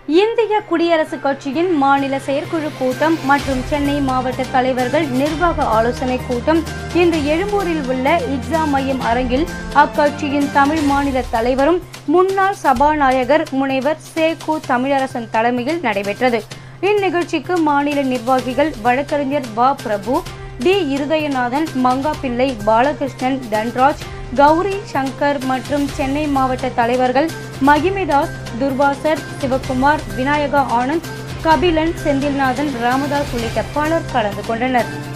இந்திய குடியரசுக் கட்சியின் மாநில செயற்குழு கூட்டம் மற்றும் சென்னை மாவட்ட தலைவர்கள் நிர்வாக ஆலோசனை கூட்டம் இன்று எழும்பூரில் உள்ள இக்ஸா மையம் அரங்கில் அக்கட்சியின் தமிழ் மாநில தலைவரும் முன்னாள் சபாநாயகர் முனைவர் சேகு தமிழரசன் தலைமையில் நடைபெற்றது இந்நிகழ்ச்சிக்கு மாநில நிர்வாகிகள் வழக்கறிஞர் வ பிரபு டி இருதயநாதன் மங்காப்பிள்ளை பாலகிருஷ்ணன் தன்ராஜ் கௌரி சங்கர் மற்றும் சென்னை மாவட்ட தலைவர்கள் மகிமிதாஸ் துர்வாசர் சிவகுமார் விநாயகா ஆனந்த் கபிலன் செந்தில்நாதன் ராமதாஸ் உள்ளிட்ட பலர் கலந்து கொண்டனர்